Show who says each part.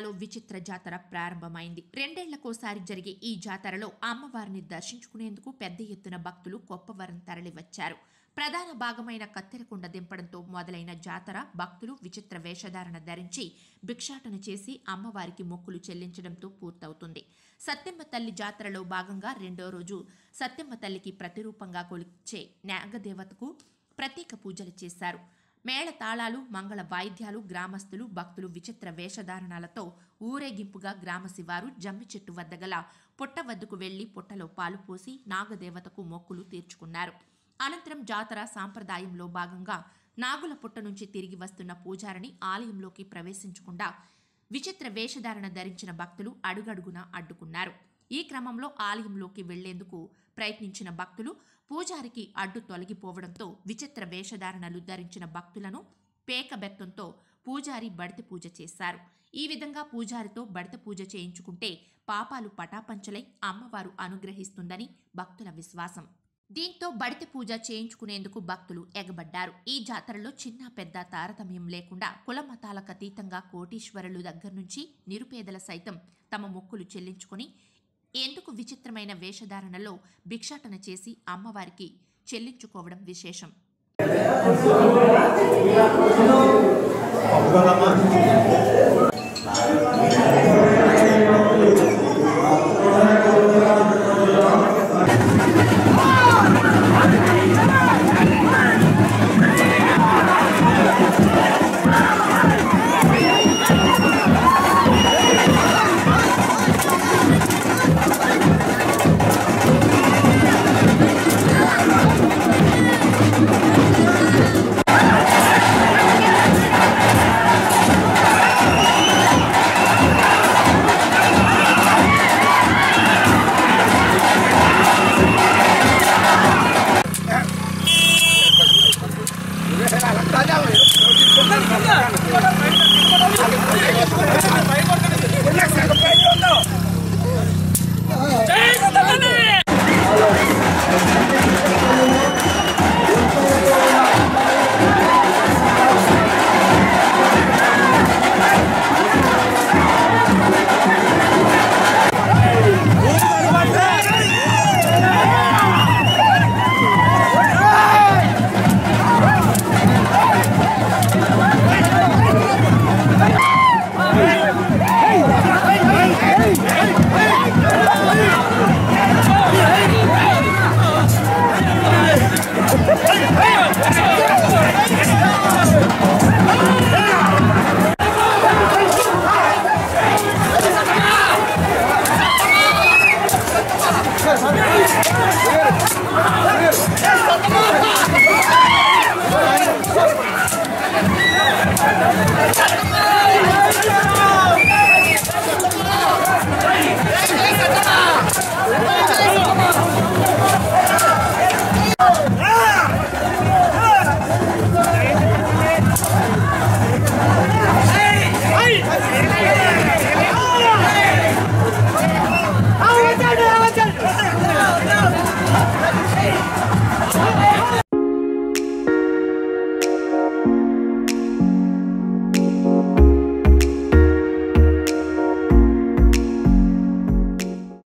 Speaker 1: జిల్లాలో విచిత్ర జాతర ప్రారంభమైంది రెండేళ్లకోసారి జరిగే ఈ జాతరలో అమ్మవారిని దర్శించుకునేందుకు పెద్ద ఎత్తున భక్తులు కొప్పవరం తరలివచ్చారు ప్రధాన భాగమైన కత్తెరకుండ దింపడంతో మొదలైన జాతర భక్తులు విచిత్ర వేషధారణ ధరించి భిక్షాటన చేసి అమ్మవారికి మొక్కులు చెల్లించడంతో పూర్తవుతుంది సత్యమ్మ తల్లి జాతరలో భాగంగా రెండో రోజు సత్యమ్మ తల్లికి ప్రతిరూపంగా కొలిచే నాగదేవతకు ప్రత్యేక పూజలు చేశారు మేళ తాళాలు మంగళ వాయిద్యాలు గ్రామస్తులు భక్తులు విచిత్ర వేషధారణలతో ఊరేగింపుగా గ్రామ శివారు జమ్మి చెట్టు వద్ద గల పుట్ట వద్దకు వెళ్లి పుట్టలో పాలు పోసి నాగదేవతకు మొక్కులు తీర్చుకున్నారు అనంతరం జాతర సాంప్రదాయంలో భాగంగా నాగుల పుట్ట నుంచి తిరిగి వస్తున్న పూజారిని ఆలయంలోకి ప్రవేశించకుండా విచిత్ర వేషధారణ ధరించిన భక్తులు అడుగడుగునా అడ్డుకున్నారు ఈ క్రమంలో ఆలయంలోకి వెళ్లేందుకు ప్రయత్నించిన భక్తులు పూజారికి అడ్డు తొలగిపోవడంతో విచిత్ర వేషధారణలు ధరించిన భక్తులను పేకబెత్తంతో పూజారి బడిత పూజ చేశారు ఈ విధంగా పూజారితో బడిత పూజ చేయించుకుంటే పాపాలు పటాపంచలై అమ్మవారు అనుగ్రహిస్తుందని భక్తుల విశ్వాసం దీంతో బడిత పూజ చేయించుకునేందుకు భక్తులు ఎగబడ్డారు ఈ జాతరలో చిన్న పెద్ద తారతమ్యం లేకుండా కుల మతాలకు అతీతంగా కోటీశ్వరులు దగ్గర నుంచి నిరుపేదల సైతం తమ మొక్కులు చెల్లించుకుని ఎందుకు విచిత్రమైన వేషధారణలో భిక్షాటన చేసి అమ్మవారికి చెల్లించుకోవడం విశేషం
Speaker 2: అబ్బా